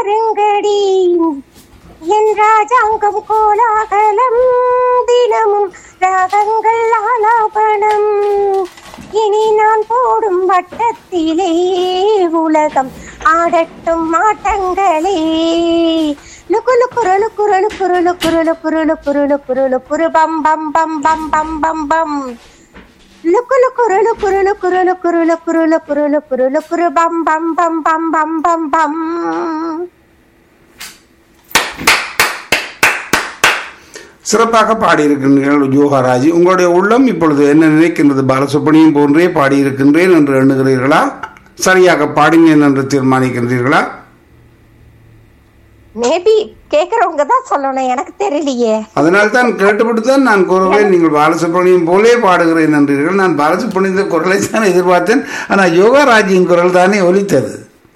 பாருங்கடி என் ராஜாங்கம் கோலாகலம் தினமும் ராகங்கள் ஆலாபனம் இனி நான் போடும் வட்டத்திலே உலகம் ஆடட்டும் ஆட்டங்களே லுக்குலு குரலு குரலு குரலு குரலு குரலு குரலு குரலு குரு பம் பம் பம் பம் பம் பம் பம் லுக்குலு குரலு குரலு குரலு குரலு குரலு குரலு குரலு குரு பம் பம் பம் பம் பம் பம் பம் சிறப்பாக பாடியிருக்கின்றீர்கள் யோகாராஜி உங்களுடைய உள்ளம் இப்பொழுது என்ன நினைக்கின்றது பாலசுப்ரமணியம் போன்றே பாடியிருக்கின்றேன் என்று எண்ணுகிறீர்களா சரியாக பாடினேன் என்று தீர்மானிக்கின்றீர்களா மேபி கேக்குறவங்க தான் சொல்லணும் எனக்கு தெரியலையே அதனால் தான் கேட்டுவிட்டு தான் நான் கூறுவேன் நீங்கள் பாலசுப்ரமணியம் போலே பாடுகிறேன் என்றீர்கள் நான் பாலசுப்ரமணியத்தின் குரலை தான் எதிர்பார்த்தேன் ஆனால் யோகாராஜியின் குரல் தானே ஒலித்தது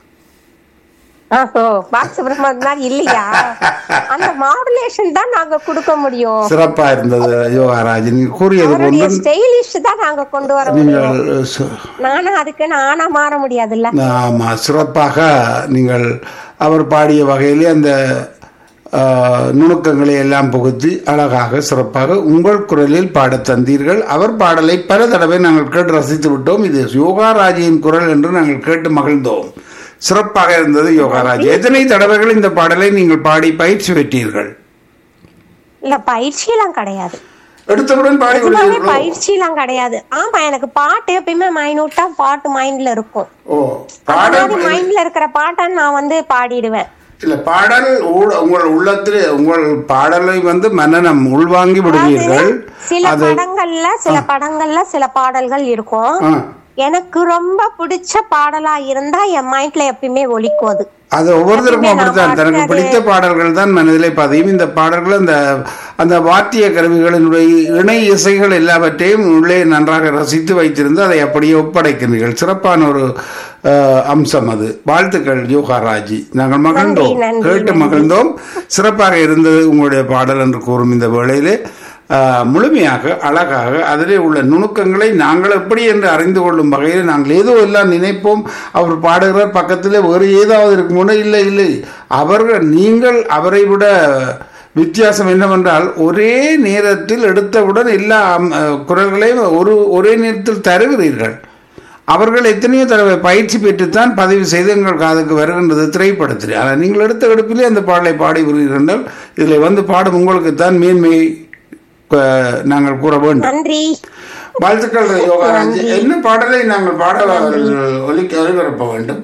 ஓ பாலசுப்ரமணியம் தான் இல்லையா அந்த மாடுலேஷன் தான் நாங்க கொடுக்க முடியும் சிறப்பா இருந்தது யோகாராஜ் நீங்கள் கூறியது அவருடைய போன்று ஸ்டைலிஷ் தான் நாங்க கொண்டு வர முடியும் நீங்கள் சு- நானும் அதுக்கு நானா மாற முடியாதுல்ல ஆமா சிறப்பாக நீங்கள் அவர் பாடிய வகையிலே அந்த ஆ, நுணுக்கங்களை எல்லாம் புகுத்தி அழகாக சிறப்பாக உங்கள் குரலில் பாடத் தந்தீர்கள் அவர் பாடலை பல தடவை நாங்கள் கேட்டு ரசித்து விட்டோம் இது யோகாராஜியின் குரல் என்று நாங்கள் கேட்டு மகிழ்ந்தோம் சிறப்பாக இருந்தது யோகாராஜ் எத்தனை தடவைகள் இந்த பாடலை நீங்கள் பாடி பயிற்சி பெற்றீர்கள் இல்ல பயிற்சி எல்லாம் கிடையாது எடுத்தவுடன் பாடி நிஜமாவே விடுவீர்களோ? பயிற்சி எல்லாம் கிடையாது ஆமா எனக்கு பாட்டு எப்பயுமே மைனூட்டா பாட்டு மைண்ட்ல இருக்கும் ஓ அந்த பாடல் மாதிரி மைண்ட்ல இருக்கிற பாட்டை நான் வந்து பாடிடுவேன் இல்ல பாடல் ஊ- உங்கள் உள்ளத்தில் உங்கள் பாடலை வந்து மனநம் உள்வாங்கி விடுவீர்கள் சில அது படங்கள்ல சில படங்கள்ல சில பாடல்கள் இருக்கும் ஆ, எனக்கு ரொம்ப பிடிச்ச பாடலா இருந்தா என் மைண்ட்ல எப்பயுமே ஒலிக்கும் அது அது ஒவ்வொருத்தருக்கும் எப்பவுமே நான் அப்படித்தான் தனக்கு பாடுறது- பிடித்த பாடல்கள் தான் மனதிலே பதியும் இந்த பாடல்கள் அந்த அந்த வாத்திய கருவிகளினுடைய இணை இசைகள் எல்லாவற்றையும் உள்ளே நன்றாக ரசித்து வைத்திருந்து அதை அப்படியே ஒப்படைக்கிறீர்கள் சிறப்பான ஒரு அஹ், அம்சம் அது வாழ்த்துக்கள் யோகாராஜி நாங்கள் மகிழ்ந்தோம் நன்றி, கேட்டு மகிழ்ந்தோம் சிறப்பாக இருந்தது உங்களுடைய பாடல் என்று கூறும் இந்த வேளையிலே ஆஹ், முழுமையாக அழகாக அதிலே உள்ள நுணுக்கங்களை நாங்கள் எப்படி என்று அறிந்து கொள்ளும் வகையில் நாங்கள் ஏதோ எல்லாம் நினைப்போம் அவர் பாடுகிறார் பக்கத்திலே வேறு ஏதாவது இருக்குமோ இல்லை இல்லை அவர்கள் நீங்கள் அவரை விட வித்தியாசம் என்னவென்றால் ஒரே நேரத்தில் எடுத்தவுடன் எல்லா அம், அஹ், குரல்களையும் ஒரு ஒரே நேரத்தில் தருகிறீர்கள் அவர்கள் எத்தனையோ தடவை பயிற்சி பெற்றுத்தான் பதிவு செய்து எங்கள் காதுக்கு வருகின்றது திரைப்படத்தில் ஆனால் நீங்கள் எடுத்த எடுப்பிலே அந்த பாடலை பாடி வருகிறீர்கள் இதில் வந்து பாடும் உங்களுக்கு தான் மேன்மை அஹ், நாங்கள் கூற வேண்டும் நன்றி வாழ்த்துக்கள் யோகாராஜ் என்ன பாடலை நாங்கள் பாட ஒலிக்க ஒலிபரப்ப வேண்டும்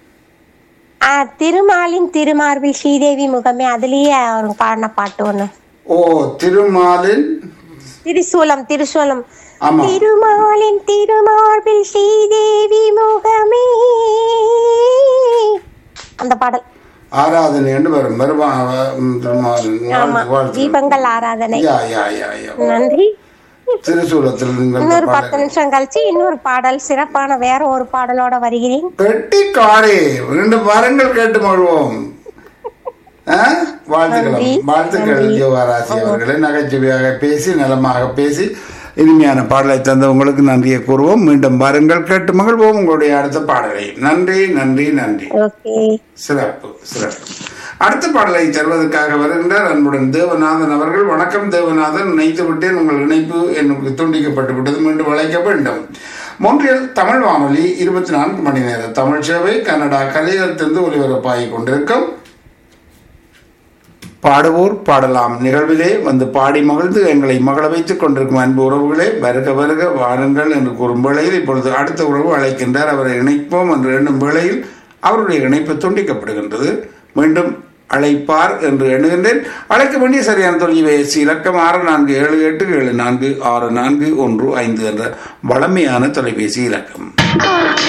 ஆ, திருமாலின் திருமார்பில் ஸ்ரீதேவி முகமே அதுலயே அவங்க பாடின பாட்டு ஒண்ணு ஓ திருமாலின் திரிசூலம் திரிசூலம் ஆமா திருமாலின் திருமார்பில் ஸ்ரீதேவி முகமே அந்த பாடல் ஆராதனை என்று வரும் வருமா ம், திருமாலின் ஆமா வாழ்த்து. தீபங்கள் ஆராதனை யா யா யா யா நன்றி திருசூலத்தில் நீங்கள் இன்னொரு பாட பத்து நிமிஷம் கழிச்சு இன்னொரு பாடல் சிறப்பான வேற ஒரு பாடலோட வருகிறேன் கெட்டிக்காரே ரெண்டு வாரங்கள் கேட்டு மழுவோம் ஆ? வாழ்த்துக்கள் நன்றி. வாழ்த்துக்கள் நன்றி. யோகாராசி அவர்களை நகைச்சுவையாக பேசி நலமாக பேசி இனிமையான பாடலை தந்தவங்களுக்கு நன்றியை கூறுவோம் மீண்டும் வாருங்கள் கேட்டு மகிழ்வோம் உங்களுடைய அடுத்த பாடலை நன்றி நன்றி நன்றி ஓகே சிறப்பு சிறப்பு அடுத்த பாடலை தருவதற்காக வருகின்றார் அன்புடன் தேவநாதன் அவர்கள் வணக்கம் தேவநாதன் நினைத்து விட்டேன் உங்கள் இணைப்பு எனக்கு துண்டிக்கப்பட்டு விட்டது மீண்டும் அழைக்க வேண்டும் மொன்றியல் தமிழ் வானொலி இருபத்தி நான்கு மணி நேர தமிழ் சேவை கனடா கலையத்திலிருந்து ஒலிபரப்பாகிக் கொண்டிருக்கும் பாடுவோர் பாடலாம் நிகழ்விலே வந்து பாடி மகிழ்ந்து எங்களை மகள வைத்துக் கொண்டிருக்கும் அன்பு உறவுகளே வருக வருக வாருங்கள் என்று கூறும் வேளையில் இப்பொழுது அடுத்த உறவு அழைக்கின்றார் அவரை இணைப்போம் என்று எண்ணும் வேளையில் அவருடைய இணைப்பு துண்டிக்கப்படுகின்றது மீண்டும் அழைப்பார் என்று எண்ணுகின்றேன் அழைக்க வேண்டிய சரியான தொழில்வேசி இலக்கம் ஆறு நான்கு ஏழு எட்டு ஏழு நான்கு ஆறு நான்கு ஒன்று ஐந்து என்ற வளமையான தொலைபேசி இலக்கம்